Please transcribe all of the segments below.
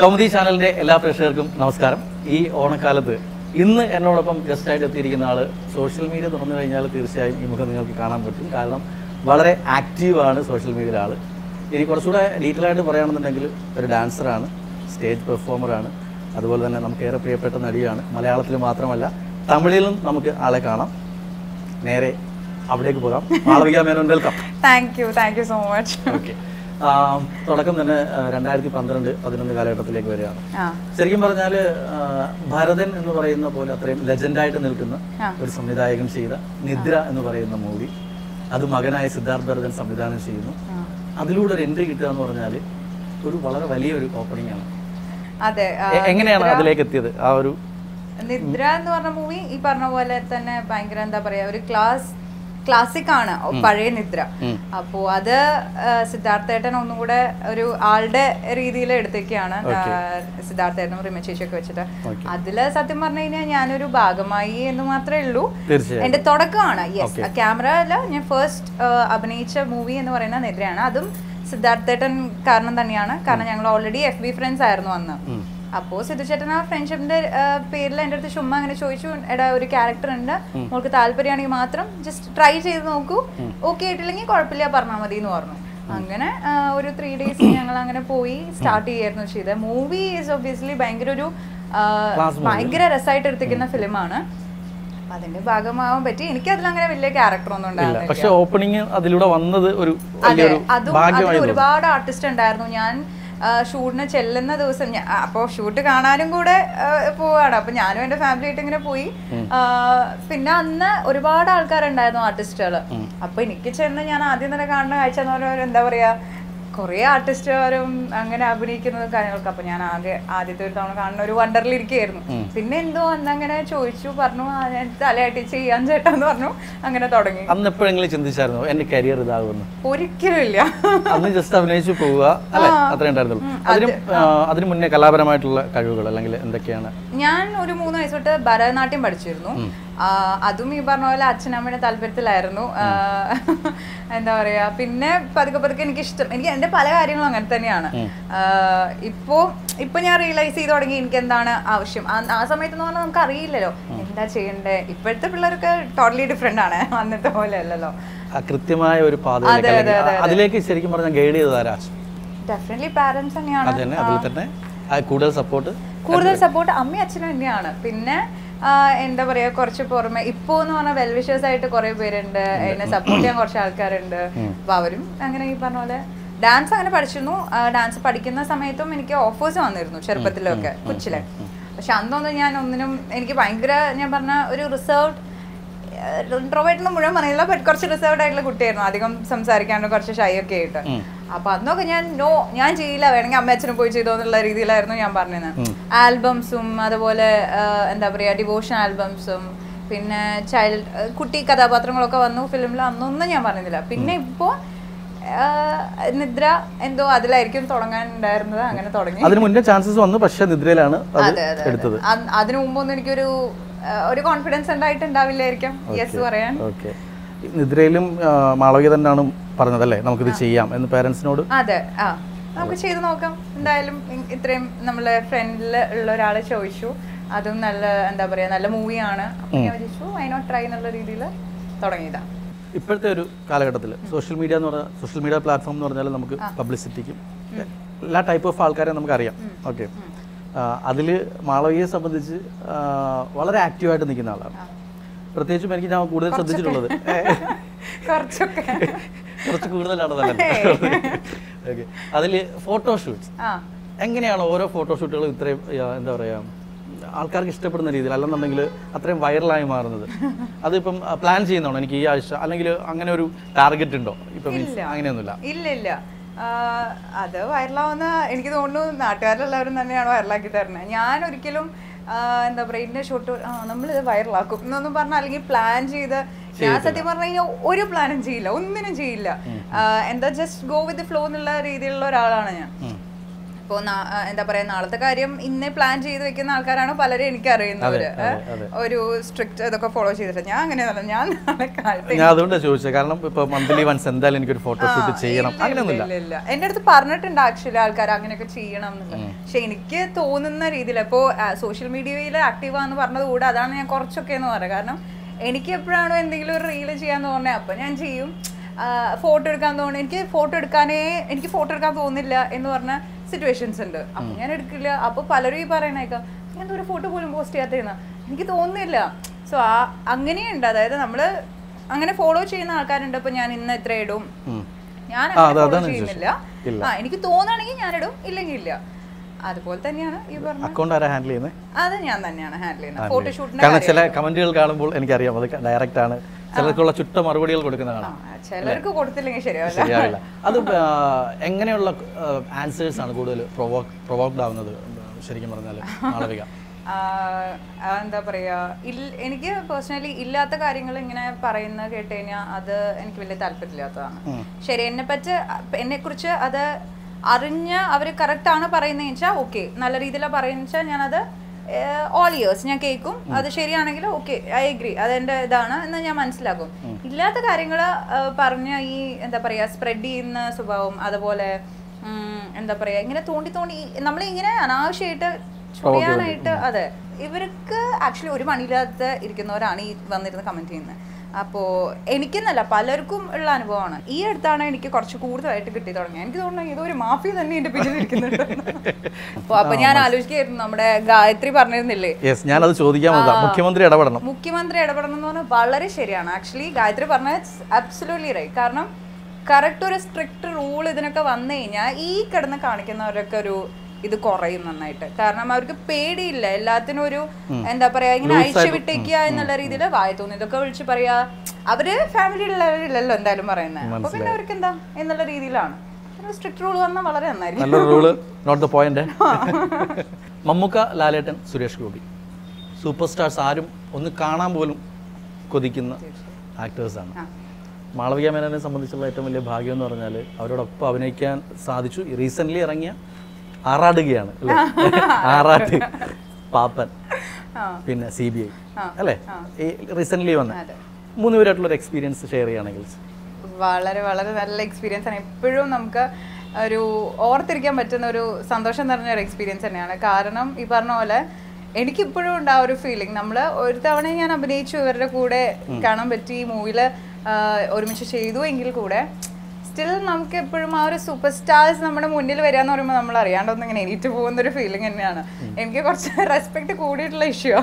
കൗമുദി ചാനലിന്റെ എല്ലാ പ്രേക്ഷകർക്കും നമസ്കാരം ഈ ഓണക്കാലത്ത് ഇന്ന് എന്നോടൊപ്പം ഗസ്റ്റ് ആയിട്ട് എത്തിയിരിക്കുന്ന ആള് സോഷ്യൽ മീഡിയ തുറന്നു കഴിഞ്ഞാൽ തീർച്ചയായും ഈ മുഖം നിങ്ങൾക്ക് കാണാൻ പറ്റും കാരണം വളരെ ആക്റ്റീവാണ് സോഷ്യൽ മീഡിയയിലെ ആള് ഇനി കുറച്ചുകൂടെ ഡീറ്റെയിൽ ആയിട്ട് പറയുകയാണെന്നുണ്ടെങ്കിൽ ഒരു ഡാൻസറാണ് സ്റ്റേജ് പെർഫോമറാണ് അതുപോലെ തന്നെ നമുക്ക് ഏറെ പ്രിയപ്പെട്ട നടിയാണ് മലയാളത്തിൽ മാത്രമല്ല തമിഴിലും നമുക്ക് ആളെ കാണാം നേരെ അവിടേക്ക് പോകാം Malavika Menon welcome thank you thank you so much okay തുടക്കം തന്നെ രണ്ടായിരത്തി പന്ത്രണ്ട് പതിനൊന്ന് കാലഘട്ടത്തിലേക്ക് വരികയാണ് ആ ശരിക്കും പറഞ്ഞാൽ ഭരതൻ എന്ന് പറയുന്ന പോലെ അത്രയും ലെജൻഡായിട്ട് നിൽക്കുന്ന ആ. ഒരു സംവിധായകൻ ചെയ്ത നിദ്ര എന്ന് പറയുന്ന മൂവി അത് മകനായ സിദ്ധാർത്ഥ് ഭരതൻ സംവിധാനം ചെയ്യുന്നു ആ. അതിലൂടെ ഒരു എൻട്രി കിട്ടുക എന്ന് പറഞ്ഞാൽ ഒരു വളരെ വലിയൊരു ഓപ്പണിംഗ് ആണ് അതെ ആ, എ- എങ്ങനെയാണ് അതിലേക്ക് എത്തിയത് ആ ഒരു നിദ്ര എന്ന് പറഞ്ഞ മൂവി ഈ പറഞ്ഞ പോലെ തന്നെ ഭയങ്കര എന്താ പറയാ ഒരു ക്ലാസ് ക്ലാസിക് ആണ് ഓ, പഴയ നിദ്ര ഉം. അപ്പോ അത് ആ, സിദ്ധാർത്ഥേട്ടൻ ഒന്നും കൂടെ ഒരു ആളുടെ രീതിയിൽ എടുത്തേക്കാണ് സിദ്ധാർത്ഥേട്ടനും റിമ ചേച്ചിയൊക്കെ വെച്ചിട്ട് Okay. അതില് സത്യം പറഞ്ഞു കഴിഞ്ഞാൽ ഞാനൊരു ഭാഗമായി എന്ന് മാത്രമേ ഉള്ളൂ തീർച്ചയായും എന്റെ തുടക്കമാണ് യെസ് ക്യാമറ അല്ല ഞാൻ ഫസ്റ്റ് അഭിനയിച്ച മൂവി എന്ന് പറയുന്ന നിദ്രയാണ് അതും സിദ്ധാർത്ഥേട്ടൻ കാരണം തന്നെയാണ് കാരണം ഞങ്ങൾ ഓൾറെഡി എഫ് ബി ഫ്രണ്ട്സ് ആയിരുന്നു അന്ന് ഉം. അപ്പോ സിദ്ധുചേട്ടൻ ആ ഫ്രണ്ട്ഷിപ്പിന്റെ പേരിൽ എൻ്റെ അടുത്ത് ചുമ്മാ അങ്ങനെ ചോദിച്ചു എടാ ഒരു ക്യാരക്ടർ ഉണ്ട് മോൾക്ക് താല്പര്യമാണെങ്കിൽ മാത്രം ജസ്റ്റ് ട്രൈ ചെയ്ത് നോക്കൂ ഓക്കെ ആയിട്ടില്ലെങ്കിൽ കുഴപ്പമില്ല പറഞ്ഞാൽ മതി എന്ന് പറഞ്ഞു അങ്ങനെ ആ, ഒരു ത്രീ ഡേയ്സ് ഞങ്ങൾ അങ്ങനെ പോയി സ്റ്റാർട്ട് ചെയ്യായിരുന്നു ചെയ്തത് മൂവി ഈസ് ഒബ്വിയസ്ലി ഭയങ്കര ഒരു ആ, Class movie. ഭയങ്കര രസമായിട്ട് എടുത്തിരിക്കുന്ന ഫിലിമാണ് അപ്പൊ അതിന്റെ ഭാഗമാവാൻ പറ്റി എനിക്ക് അതിലങ്ങനെ വലിയ ക്യാരക്ടർ ഒന്നും ഇല്ല ഉണ്ടായിരുന്നില്ല പക്ഷെ ഓപ്പണിംഗ് അതിലൂടെ വന്നത് ഒരു അതെ വലിയൊരു അതും അതിൽ ഭാഗ്യമായി തോന്നി. ഒരുപാട് ആർട്ടിസ്റ്റ് ഉണ്ടായിരുന്നു ഞാൻ ആ, ഷൂട്ടിന് ചെല്ലുന്ന ദിവസം ഞാൻ അപ്പോൾ ഷൂട്ട് കാണാനും കൂടെ ആ, പോവാണ് അപ്പൊ ഞാനും എന്റെ ഫാമിലി ആയിട്ട് ഇങ്ങനെ പോയി ആ, പിന്നെ അന്ന് ഒരുപാട് ആൾക്കാരുണ്ടായിരുന്നു ആർട്ടിസ്റ്റുകൾ അപ്പൊ എനിക്ക് ചെന്ന് ഞാൻ ആദ്യം തന്നെ കാണുന്ന കാഴ്ച എന്ന് പറഞ്ഞാൽ എന്താ പറയാ കുറേ ആർട്ടിസ്റ്റുകാരും അങ്ങനെ അഭിനയിക്കുന്നതും കാര്യങ്ങളൊക്കെ അപ്പൊ ഞാൻ ആകെ ആദ്യത്തെ ഒരു തവണ കാണുന്ന ഒരു വണ്ടറിൽ ഇരിക്കുകയായിരുന്നു പിന്നെ എന്തോ അന്ന് അങ്ങനെ ചോദിച്ചു പറഞ്ഞു "ആ, ഞാൻ തലയാട്ടി ചെയ്യാൻ ചേട്ടാ എന്ന് പറഞ്ഞു അങ്ങനെ തുടങ്ങി അന്ന് എപ്പോഴെങ്കിലും ചിന്തിച്ചായിരുന്നു എന്റെ കരിയർ ഇതാകുമെന്ന് ഒരിക്കലും ഇല്ല അന്ന് ജസ്റ്റ് അഭിനയിച്ചു പോവുക അല്ലെ അത്രേ ഉണ്ടായിരുന്നുള്ളൂ അതിനും ആ, അതിനു മുന്നേ കലാപരമായിട്ടുള്ള കഴിവുകൾ അല്ലെങ്കിൽ എന്തൊക്കെയാണ് ഞാൻ ഒരു മൂന്ന് വയസ്സ് തൊട്ട് ഭരതനാട്യം പഠിച്ചിരുന്നു ആ, അതും ഈ പറഞ്ഞ പോലെ അച്ഛനമ്മയുടെ താല്പര്യത്തിലായിരുന്നു ആ, എന്താ പറയാ പിന്നെ പതുക്കെ പതുക്കെ എനിക്ക് ഇഷ്ടം എനിക്ക് എന്റെ പല കാര്യങ്ങളും അങ്ങനെ തന്നെയാണ് ആ, ഇപ്പോ ഇപ്പൊ ഞാൻ റിയലൈസ് ചെയ്ത് തുടങ്ങി എനിക്ക് എന്താണ് ആവശ്യം ആ- ആ സമയത്ത് എന്ന് പറഞ്ഞാൽ നമുക്ക് അറിയില്ലല്ലോ എന്താ ചെയ്യണ്ടേ ഇപ്പോഴത്തെ പിള്ളേരൊക്കെ ടോട്ടലി ഡിഫറെന്റ് ആണ് അന്നത്തെ പോലെ അല്ലല്ലോ ആ കൃത്യമായ ഒരു പാതയിലേക്ക് അല്ലെങ്കിൽ ആ- അതിലേക്ക് ശരിക്കും പറഞ്ഞാൽ ഗൈഡ് ചെയ്ത് ആരാ ഡെഫിനറ്റ്ലി പാരന്റ്സ് തന്നെയാണ് അത് തന്നെ അതിൽ തന്നെ ആ കൂടുതൽ സപ്പോർട്ട് കൂടുതൽ സപ്പോർട്ട് അമ്മയും അച്ഛനും തന്നെയാണ് പിന്നെ ആ, എന്താ പറയാ കുറച്ച് പുറമെ ഇപ്പോ എന്ന് പറഞ്ഞാൽ വെൽവിഷേഴ്സ് ആയിട്ട് കുറെ പേരുണ്ട് എന്നെ സപ്പോർട്ട് ചെയ്യാൻ കുറച്ച് ആൾക്കാരുണ്ട് അപ്പൊ അവരും അങ്ങനെ ഈ പറഞ്ഞ പോലെ ഡാൻസ് അങ്ങനെ പഠിച്ചിരുന്നു ഡാൻസ് പഠിക്കുന്ന സമയത്തും എനിക്ക് ഓഫേഴ്സ് വന്നിരുന്നു ചെറുപ്പത്തിലൊക്കെ കൊച്ചിലെ പക്ഷെ അന്നൊന്നും ഞാൻ ഒന്നിനും എനിക്ക് ഭയങ്കര ഞാൻ പറഞ്ഞ ഒരു റിസർവ്ഡ് ഇൻട്രോവേറ്റ് എന്ന് മുഴുവൻ പറയില്ല ബട്ട് കുറച്ച് റിസർവ്ഡ് ആയിട്ടുള്ള കുട്ടിയായിരുന്നു അധികം സംസാരിക്കാണ്ട് കുറച്ച് ഷൈ ഒക്കെ ആയിട്ട് അപ്പൊ അന്നൊക്കെ ഞാൻ നോ ഞാൻ ചെയ്യില്ല വേണമെങ്കിൽ അമ്മ അച്ഛനും പോയി ചെയ്തോ എന്നുള്ള രീതിയിലായിരുന്നു ഞാൻ പറഞ്ഞത് ആൽബംസും അതുപോലെ ആ, എന്താ പറയാ ഡിവോഷൻ ആൽബംസും പിന്നെ ചൈൽഡ് കുട്ടി കഥാപാത്രങ്ങളൊക്കെ വന്നു ഫിലിമിൽ അന്നൊന്നും ഞാൻ പറഞ്ഞില്ല പിന്നെ ഇപ്പോ ആ, നിദ്ര എന്തോ അതിലായിരിക്കും തുടങ്ങാനുണ്ടായിരുന്നത് അങ്ങനെ തുടങ്ങി അതിന് മുന്നേ ചാൻസസ് വന്നു പക്ഷെ നിദ്രയിലാണ് അത് അതെ അതെ എടുത്തത് അ- അതിനു മുമ്പൊന്നും എനിക്കൊരു ആ, ഒരു കോൺഫിഡൻസ് ഉണ്ടായിട്ടുണ്ടാവില്ലായിരിക്കും യെസ് പറയാൻ ഓക്കെ നിദ്രയിലും ആ, മാളവിക തന്നെയാണ് പറഞ്ഞതല്ലേ നമുക്കിത് ചെയ്യാം എന്ന് പേരൻസിനോട് അതെ ആ നമുക്ക് ചെയ്ത് നോക്കാം എന്തായാലും ഇ- ഇത്രയും നമ്മളെ ഫ്രണ്ടിൽ ഉള്ള ഒരാളെ ചോദിച്ചു അതും നല്ല എന്താ പറയാ നല്ല മൂവിയാണ് അപ്പൊ ഞാൻ വിചാരിച്ചു വൈ നോട്ട് ട്രൈ എന്നുള്ള രീതിയിൽ തുടങ്ങിയതാ ഇപ്പോഴത്തെ ഒരു കാലഘട്ടത്തിൽ സോഷ്യൽ മീഡിയ എന്ന് പറഞ്ഞാൽ സോഷ്യൽ മീഡിയ പ്ലാറ്റ്ഫോം എന്ന് പറഞ്ഞാൽ നമുക്ക് പബ്ലിസിറ്റിക്കും എല്ലാ ടൈപ്പ് ഓഫ് ആൾക്കാരെ നമുക്കറിയാം ഓക്കെ അതിൽ മാളവികയെ സംബന്ധിച്ച് ആ, വളരെ ആക്റ്റീവായിട്ട് നിൽക്കുന്ന ആളാണ് പ്രത്യേകിച്ചും എനിക്ക് ഞാൻ കൂടുതൽ ശ്രദ്ധിച്ചിട്ടുള്ളത് ഏ, കുറച്ചൊക്കെ കുറച്ച് കൂടുതലാണതല്ലേ ഓക്കെ അതിൽ ഫോട്ടോഷൂട്ട്സ് ആ എങ്ങനെയാണ് ഓരോ ഫോട്ടോഷൂട്ടുകളും ഇത്രയും ആ, എന്താ പറയുക ആൾക്കാർക്ക് ഇഷ്ടപ്പെടുന്ന രീതിയിൽ അല്ലെന്നുണ്ടെങ്കിൽ അത്രയും വൈറലായി മാറുന്നത് അതിപ്പം പ്ലാൻ ചെയ്യുന്നതാണോ എനിക്ക് ഈ ആഴ്ച അല്ലെങ്കിൽ അങ്ങനെ ഒരു ടാർഗറ്റ് ഉണ്ടോ ഇപ്പം മീൻസ് അങ്ങനെയൊന്നുമില്ല ഇല്ല ഇല്ല ആ, അത് വൈറലാവുന്ന എനിക്ക് തോന്നുന്നു നാട്ടുകാരെല്ലാവരും തന്നെയാണ് വൈറലാക്കി തരുന്നത് ഞാൻ ഒരിക്കലും ആ, എന്താ പറയുക ഇന്ന ഷോട്ട് ആ നമ്മളിത് വൈറലാക്കും എന്നൊന്നും പറഞ്ഞാൽ അല്ലെങ്കിൽ പ്ലാൻ ചെയ്ത് ഞാൻ സത്യം പറഞ്ഞു കഴിഞ്ഞാൽ ഒരു പ്ലാനും ചെയ്യില്ല ഒന്നിനും ചെയ്യില്ല ആ, എന്താ ജസ്റ്റ് ഗോ വിത്ത് ഫ്ലോ എന്നുള്ള രീതിയിലുള്ള ഒരാളാണ് ഞാൻ ഇപ്പോ നാ- ആ, എന്താ പറയാ നാളത്തെ കാര്യം ഇന്നേ പ്ലാൻ ചെയ്ത് വെക്കുന്ന ആൾക്കാരാണ് പലരും എനിക്ക് അറിയുന്നവര് അതെ, അതെ, ഏ? ഒരു സ്ട്രിക്റ്റ് ഇതൊക്കെ ഫോളോ ചെയ്തിട്ട് ഞാൻ അങ്ങനെയല്ല ഞാൻ നാളെ കാലത്ത് ഞാൻ അതുകൊണ്ടാണ് ചോദിച്ചത് കാരണം ഇപ്പൊ മന്ത്ലി വൺസ് എന്തായാലും എനിക്കൊരു ഫോട്ടോഷൂട്ട് ചെയ്യണം ഇല്ല, അങ്ങനെയൊന്നുമില്ല ഇല്ല, ഇല്ല. എന്റെ അടുത്ത് പറഞ്ഞിട്ടുണ്ട് ആക്ച്വലി ആൾക്കാർ അങ്ങനെയൊക്കെ ചെയ്യണം എന്നുള്ളത് പക്ഷെ എനിക്ക് തോന്നുന്ന രീതിയിൽ ഇപ്പോ സോഷ്യൽ മീഡിയയിൽ ആക്റ്റീവ് ആന്ന് പറഞ്ഞത് കൂടെ അതാണ് ഞാൻ കുറച്ചൊക്കെ എന്ന് പറയാം കാരണം എനിക്ക് എപ്പോഴാണോ എന്തെങ്കിലും ഒരു റീല് ചെയ്യാൻ തോന്നുന്നത് അപ്പൊ ഞാൻ ചെയ്യും ഫോട്ടോ എടുക്കാൻ തോന്നുന്നു എനിക്ക് ഫോട്ടോ എടുക്കാനേ എനിക്ക് ഫോട്ടോ എടുക്കാൻ തോന്നുന്നില്ല എന്ന് പറഞ്ഞ സിറ്റുവേഷൻസ് ഉണ്ട് അപ്പൊ ഞാൻ എടുക്കില്ല അപ്പൊ പലരും ഈ പറയണേക്കാം ഞാൻ ഒരു ഫോട്ടോ പോലും പോസ്റ്റ് ചെയ്യാത്തേന്ന് എനിക്ക് തോന്നുന്നില്ല സോ ആ അങ്ങനെയുണ്ട് അതായത് നമ്മള് അങ്ങനെ ഫോളോ ചെയ്യുന്ന ആൾക്കാരുണ്ട് ഇപ്പൊ ഞാൻ ഇന്ന് എത്ര ഇടും ഉം. ഞാൻ ആ, അങ്ങനെ അത് follow അതാണ് ചെയ്യുന്നില്ല ഇല്ല. ആ എനിക്ക് തോന്നുകയാണെങ്കിൽ ഞാനിടും ഇല്ലെങ്കിൽ ഇല്ല അതുപോലെ തന്നെയാണ് ഈ പറഞ്ഞ അക്കൗണ്ട് ആരാ ഹാൻഡിൽ ചെയ്യുന്നത് അത് ഞാൻ തന്നെയാണ് ഹാൻഡിൽ ചെയ്യുന്നത് ഫോട്ടോഷൂട്ടിന്റെ കാരണം ചില കമന്റുകൾ കാണുമ്പോൾ എനിക്കറിയാം അത് ഡയറക്റ്റ് ആണ് ചിലർക്കുള്ള ചുട്ട മറുപടികൾ കൊടുക്കുന്നതാണ് ചിലർക്ക് കൊടുത്തില്ലെങ്കിൽ ശരിയാവില്ല ശരിയാവില്ല അത് ആ, എങ്ങനെയുള്ള ആൻസേഴ്സ് ആണ് കൂടുതൽ പ്രൊവോക്ക് പ്രൊവോക്ഡ് ആവുന്നത് ശരിക്കും പറഞ്ഞാൽ മാളവിക ആ, ആ, എന്താ പറയാ ഇൽ- എനിക്ക് പേഴ്സണലി ഇല്ലാത്ത കാര്യങ്ങൾ ഇങ്ങനെ പറയുന്ന കേട്ട് കഴിഞ്ഞാൽ അത് എനിക്ക് വലിയ താല്പര്യമില്ലാത്തതാണ് ശരി എന്നെ പറ്റി എന്നെ കുറിച്ച് അത് അറിഞ്ഞ് അവർ കറക്റ്റ് ആണ് പറയുന്നത് വെച്ചാൽ ഓക്കെ നല്ല രീതിയിലാണ് പറയുന്നത് വെച്ചാൽ ഞാനത് ഓൾ ഇയേഴ്സ് ഞാൻ കേൾക്കും അത് ശരിയാണെങ്കിൽ ഓക്കെ ഐ അഗ്രി അതെന്റെ ഇതാണ് എന്ന് ഞാൻ മനസ്സിലാക്കും ഇല്ലാത്ത കാര്യങ്ങൾ പറഞ്ഞ് ഈ എന്താ പറയാ സ്പ്രെഡ് ചെയ്യുന്ന സ്വഭാവം അതുപോലെ ഉം, എന്താ പറയാ ഇങ്ങനെ തോണ്ടി തോണ്ടി നമ്മൾ ഇങ്ങനെ അനാവശ്യമായിട്ട് ചൊറിയാനായിട്ട് അതെ ഇവർക്ക് ആക്ച്വലി ഒരു പണിയില്ലാത്ത ഇരിക്കുന്നവരാണ് ഈ വന്നിരുന്ന് കമന്റ് ചെയ്യുന്നത് അപ്പോ എനിക്കെന്നല്ല പലർക്കും ഉള്ള അനുഭവമാണ് ഈ അടുത്താണ് എനിക്ക് കുറച്ച് കൂടുതലായിട്ട് കിട്ടി തുടങ്ങിയത് എനിക്ക് തോന്നുന്നു ഏതോ ഒരു മാഫിയ തന്നെ എന്റെ പിന്നിൽ ഇരിക്കുന്നുണ്ട് അപ്പൊ അപ്പൊ ഞാൻ ആലോചിക്കായിരുന്നു നമ്മുടെ ഗായത്രി പറഞ്ഞിരുന്നില്ലേ യെസ് ഞാനത് ചോദിക്കാൻ വന്നതാ മുഖ്യമന്ത്രി ഇടപെടണം മുഖ്യമന്ത്രി ഇടപെടണം എന്ന് പറഞ്ഞാൽ വളരെ ശരിയാണ് ആക്ച്വലി ഗായത്രി പറഞ്ഞ അബ്സൊല്യൂട്ട്ലി റൈറ്റ് കാരണം കറക്റ്റ് ഒരു സ്ട്രിക്റ്റ് റൂൾ ഇതിനൊക്കെ വന്നു കഴിഞ്ഞാൽ ഈ കിടന്ന് കാണിക്കുന്നവരൊക്കെ ഒരു ഇത് കുറയും നന്നായിട്ട് കാരണം അവർക്ക് പേടിയില്ല എല്ലാത്തിനും ഒരു എന്താ പറയാ ഇങ്ങനെ അഴിച്ചു വിട്ടേക്കുക എന്നുള്ള രീതിയിൽ വായ തോന്നി ഇതൊക്കെ വിളിച്ച് പറയാ അവര് ഫാമിലി ഉള്ളവരില്ലല്ലോ എന്തായാലും പറയുന്നത് അപ്പൊ പിന്നെ അവർക്ക് എന്താ എന്നുള്ള രീതിയിലാണ് സ്ട്രിക്റ്റ് റൂൾ വന്നാൽ വളരെ നന്നായിരിക്കും നല്ലൊരു rule note the point Mammookka Lalettan Suresh Gopi super stars ആരും ഒന്ന് കാണാൻ പോലും കൊതിക്കുന്ന ആക്ടേഴ്സാണ് ആ. മാളവിക മേനോനെ സംബന്ധിച്ചുള്ള ഏറ്റവും വലിയ ഭാഗ്യം എന്ന് പറഞ്ഞാൽ അവരോടൊപ്പം അഭിനയിക്കാൻ സാധിച്ചു റീസെന്റ് ഇറങ്ങിയ ആറാടുകയാണ് അല്ലേ? ആറാട്ട് പാപ്പൻ ആ. പിന്നെ സി ബി ഐ ആ. അല്ലേ ഈ റീസെന്റ് വന്ന അതെ മൂന്ന് പേരായിട്ടുള്ള ഒരു എക്സ്പീരിയൻസ് ഷെയർ ചെയ്യുകയാണെങ്കിൽ വളരെ വളരെ നല്ല എക്സ്പീരിയൻസ് ആണ് എപ്പോഴും നമുക്ക് ഒരു ഓർത്തിരിക്കാൻ പറ്റുന്ന ഒരു സന്തോഷം നിറഞ്ഞ ഒരു എക്സ്പീരിയൻസ് തന്നെയാണ് കാരണം ഈ പറഞ്ഞ പോലെ എനിക്കിപ്പോഴും ഉണ്ട് ആ ഒരു ഫീലിംഗ് നമ്മൾ ഒരു തവണ ഞാൻ അഭിനയിച്ചു ഇവരുടെ കൂടെ കാണാൻ പറ്റി മൂവിയിൽ ഒരുമിച്ച് ചെയ്തു എങ്കിൽ കൂടെ സ്റ്റിൽ നമുക്ക് എപ്പോഴും ആ ഒരു സൂപ്പർ സ്റ്റാർസ് നമ്മുടെ മുന്നിൽ വരിക എന്ന് പറയുമ്പോൾ നമ്മൾ അറിയാണ്ടൊന്നും ഇങ്ങനെ എണീറ്റ് പോകുന്ന ഒരു ഫീലിംഗ് തന്നെയാണ് എനിക്ക് കുറച്ച് റെസ്പെക്ട് കൂടിയിട്ടുള്ള ഇഷ്യൂ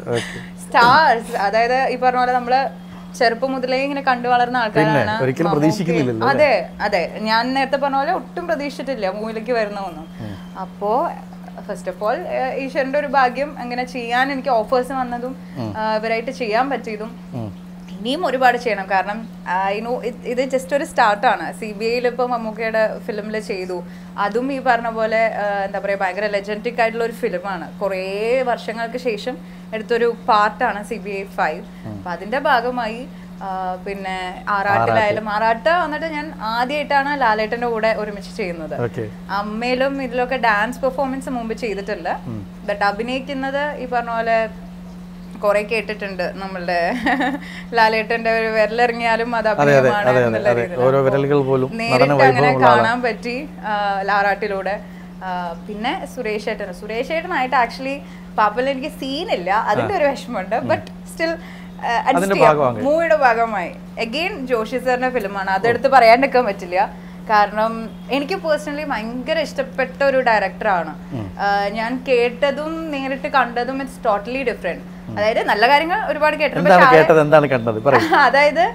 സ്റ്റാർസ് അതായത് ഈ പറഞ്ഞ പോലെ നമ്മള് ചെറുപ്പം മുതലേ ഇങ്ങനെ കണ്ടു വളർന്ന ആൾക്കാരാണ് ഒരിക്കലും മമ്മൂക്കയും. പ്രതീക്ഷിക്കുന്നില്ലല്ലോ, അതെ അതെ ഞാൻ നേരത്തെ പറഞ്ഞ പോലെ ഒട്ടും പ്രതീക്ഷിച്ചിട്ടില്ല മൂവിലേക്ക് വരുന്നൊന്നും അപ്പോ ഫസ്റ്റ് ഓഫ് ഓൾ ഈശ്വരന്റെ ഒരു ഭാഗ്യം അങ്ങനെ ചെയ്യാൻ എനിക്ക് ഓഫേഴ്സ് വന്നതും ആ, ഇവരായിട്ട് ചെയ്യാൻ പറ്റിയതും ഇനിയും ഒരുപാട് ചെയ്യണം കാരണം ഐനോ ഇത് ജസ്റ്റ് ഒരു സ്റ്റാർട്ടാണ് സി ബി ഐയിൽ ഇപ്പം മമ്മൂക്കയുടെ ഫിലിമിൽ ചെയ്തു അതും ഈ പറഞ്ഞ പോലെ ആ, എന്താ പറയുക ഭയങ്കര ലെജൻറ്റിക് ആയിട്ടുള്ള ഒരു ഫിലിമാണ് കുറേ വർഷങ്ങൾക്ക് ശേഷം എടുത്തൊരു പാർട്ടാണ് സി ബി ഐ ഫൈവ് അപ്പം അതിൻ്റെ ഭാഗമായി ആ, പിന്നെ ആറാട്ടിലായാലും ആറാട്ട് വന്നിട്ട് ഞാൻ ആദ്യമായിട്ടാണ് ലാലേട്ടൻ്റെ കൂടെ ഒരുമിച്ച് ചെയ്യുന്നത് ഓക്കെ അമ്മയിലും ഇതിലൊക്കെ ഡാൻസ് പെർഫോമൻസ് മുമ്പ് ചെയ്തിട്ടുണ്ട് ബട്ട് അഭിനയിക്കുന്നത് ഈ പറഞ്ഞ പോലെ കുറെ കേട്ടിട്ടുണ്ട് നമ്മളുടെ ലാലേട്ടന്റെ ഒരു വിരലിറങ്ങിയാലും അത് അഭിനയമാണ് അതെ, അതെ, എന്നുള്ള അതെ. രീതിയിലാണ്. ഓരോ അപ്പോ വിരലുകൾ പോലും നേരിട്ട് നടന അങ്ങനെ വൈഭവമുള്ള ആളാണ്. കാണാൻ പറ്റി ആ, ലാറാട്ടിലൂടെ ആ, പിന്നെ സുരേഷ് ഏട്ടൻ സുരേഷ് ഏട്ടനായിട്ട് ആക്ച്വലി പാപ്പയിൽ എനിക്ക് സീനില്ല അതിന്റെ ഒരു വിഷമമുണ്ട് ബട്ട് സ്റ്റിൽ അതിന്റെ ഭാഗമാണ്. മൂവിയുടെ ഭാഗമായി അഗെയിൻ ജോഷി സാറിന്റെ ഫിലിമാണ് അതെടുത്ത് പറയാണ്ടിരിക്കാൻ പറ്റില്ല കാരണം എനിക്ക് പേഴ്സണലി ഭയങ്കര ഇഷ്ടപ്പെട്ട ഒരു ഡയറക്ടറാണ് ഞാൻ കേട്ടതും നേരിട്ട് കണ്ടതും ഇറ്റ്സ് ടോട്ടലി ഡിഫറെന്റ് അതായത് നല്ല കാര്യങ്ങൾ ഒരുപാട് കേട്ടിട്ടുണ്ട് എന്താണ് പക്ഷേ കേട്ടത് എന്താണ് കണ്ടത് പറയും അതായത്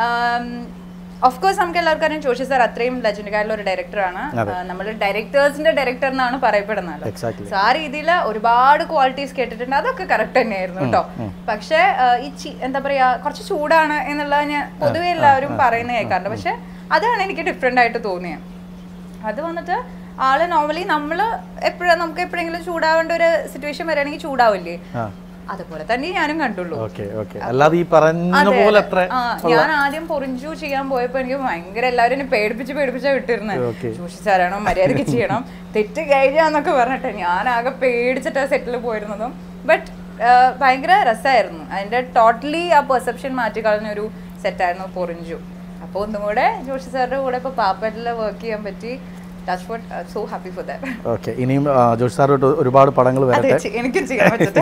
ഓഫ് കോഴ്സ് നമുക്ക് എല്ലാവർക്കും അറിയാം ജോഷി സാർ അത്രയും ലെജൻഡ് ആയിട്ടുള്ള ഒരു ഡയറക്ടറാണ് നമ്മൾ ഡയറക്ടേഴ്സിന്റെ ഡയറക്ടർ എന്നാണ് പറയപ്പെടുന്നത് എക്സാക്ട്ലി സോ ആ രീതിയിൽ ഒരുപാട് ക്വാളിറ്റീസ് കേട്ടിട്ടുണ്ട് അതൊക്കെ കറക്റ്റ് തന്നെയായിരുന്നു കേട്ടോ പക്ഷെ ഈ ചി- എന്താ പറയാ കുറച്ച് ചൂടാണ് എന്നുള്ളത് ഞാൻ പൊതുവെ എല്ലാവരും പറയുന്ന കേൾക്കാറുണ്ട് പക്ഷെ അതാണ് എനിക്ക് ഡിഫറെന്റ് ആയിട്ട് തോന്നിയത് അത് വന്നിട്ട് ആള് നോർമലി നമ്മൾ എപ്പോഴും നമുക്ക് എപ്പോഴെങ്കിലും ചൂടാവേണ്ട ഒരു സിറ്റുവേഷൻ വരികയാണെങ്കിൽ ചൂടാവില്ലേ ആ അതുപോലെ തന്നെ ഞാനും കണ്ടുള്ളൂ ഓക്കെ ഓക്കെ അല്ലാതെ ഈ പറഞ്ഞ പോലെ അത്ര ആ, ഞാൻ ആദ്യം പൊറിഞ്ചു ചെയ്യാൻ പോയപ്പോ എനിക്ക് ഭയങ്കര എല്ലാവരും എന്നെ പേടിപ്പിച്ച് പേടിപ്പിച്ചാ വിട്ടിരുന്നത് Okay. ജോഷി സാറാണോ മര്യാദക്ക് ചെയ്യണം തെറ്റ് കഴിഞ്ഞാന്നൊക്കെ പറഞ്ഞിട്ട് ഞാൻ ആകെ പേടിച്ചിട്ടാ സെറ്റിൽ പോയിരുന്നതും ബട്ട് ഭയങ്കര രസമായിരുന്നു അതിന്റെ ടോട്ടലി ആ പെർസെപ്ഷൻ മാറ്റി കളഞ്ഞ ഒരു സെറ്റായിരുന്നു പൊറിഞ്ചു അപ്പോൾ ഒന്നും കൂടെ ജോഷി സാറിന്റെ കൂടെ ഇപ്പൊ പാപ്പറ്റിൽ വർക്ക് ചെയ്യാൻ പറ്റി touch for so happy for that okay ഇനിയും ആ, ജോഷി സാറോട്ട് ഒരുപാട് പടങ്ങൾ അതെ വരട്ടെ ചെ- എനിക്കും ചെയ്യാൻ പറ്റട്ടെ